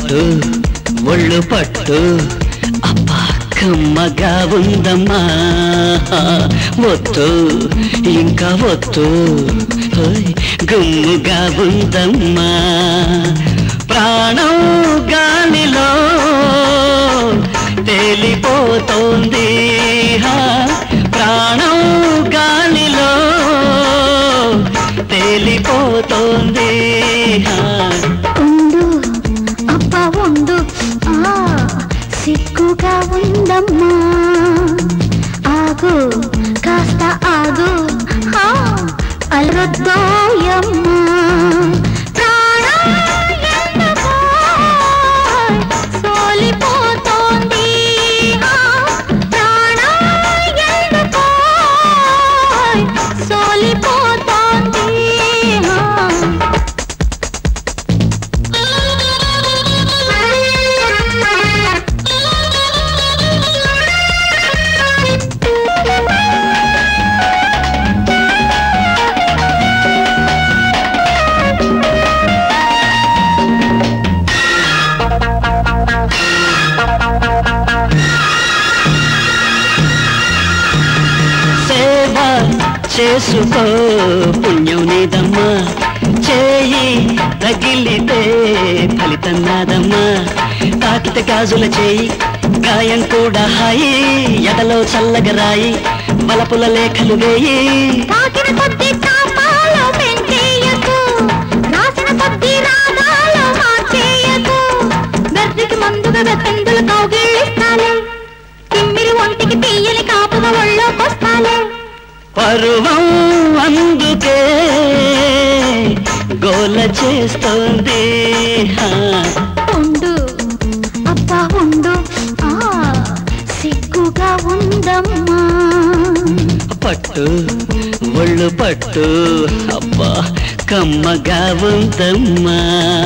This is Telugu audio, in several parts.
పట్టు ఒళ్ళు పట్టు అబ్బా కమ్మగా ఉందమ్మా వద్దు ఇంకా వద్దు ఓయ్, గుమ్ముగా ఉందమ్మా ప్రాణం గాలిలో తేలిపోతోంది హా, ప్రాణం గాలిలో తేలిపోతోంది హా. ఉండు అబ్బా ఉండు ఆ సిగ్గుగా ఉందమ్మా ఆగు కాస్త ఆగు ఆ, అలరొద్దోయమ్మా ప్రాణం ఎందుకో సోలిపోతోంది ఆ, ప్రాణం ఎందుకో సోలిపోతోంది ఆ. సేవ చేసుకో పుణ్యం నీదమ్మా చేయి తగిలితే ఫలితం నాదమ్మా తాకిత గాజుల చేయి గాయం కూడా హాయి ఎదలో చల్లగా రాయి వలపుల లేఖలు వేయి తాకిన కొద్ది తాపాలు పెంచేయకు రాసిన కొద్ది రాగాలు మార్చేయకు బెర్రికి మందుగా వెతందులు కౌగిళ్ళిస్తాలే తిమ్మిరి ఒంటికి తీయని కాపుగా ఒళ్ళోకొస్తాలే పరువం అందుకే గోల చేస్తోంది హా. ఉండు అబ్బా ఉండు ఆ సిగ్గుగా ఉందమ్మా పట్టు ఒళ్ళు పట్టు అబ్బా కమ్మగా ఉందమ్మా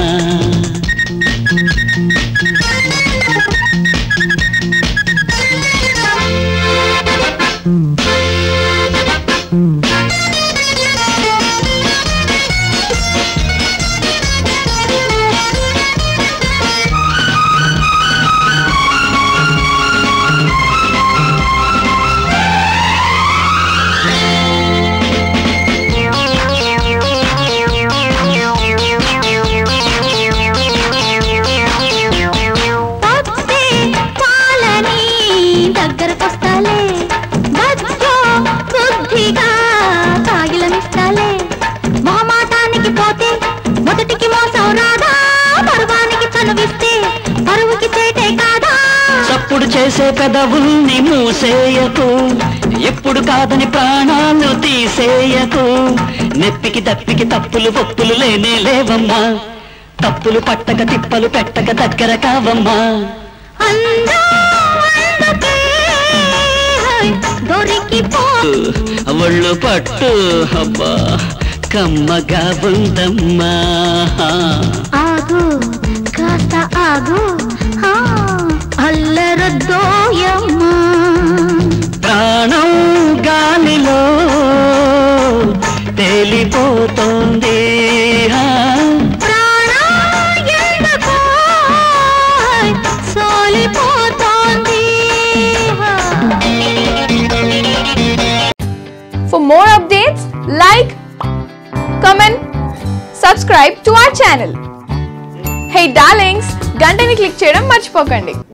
పచ్చే పాలని దగ్గరకొస్తాలే బజ్జో బుద్ధిగా కాగిలమిస్తాలే మొహమాటానికి పోతే మొదటికి మోసం రాదా పరువానికి చనువిస్తే పరువుకి చేటే కాదా చప్పుడు చేసే పెదవుల్ని మూసేయకు ఎప్పుడు కాదని ప్రాణాలు తీసేయకు నెప్పికి తప్పికి తప్పులు ఒప్పులు లేనే లేవమ్మా తప్పులు పట్టక తిప్పలు పెట్టక దగ్గర కావమ్మా అందం అందుకే దొరికిపో ఒళ్ళు పట్టు అబ్బా కమ్మగా ఉందమ్మా ఆగు కాస్త ఆగు ఆ, అల్లరద్దోయమ్మా ప్రాణం గాలిలో తేలిపోతోంది ఆ. ప్రాణం ఎందుకో సోలిపోతోంది For more updates, like, comment, subscribe to our channel. Hey darlings, గంటని click చేయడం మర్చిపోకండి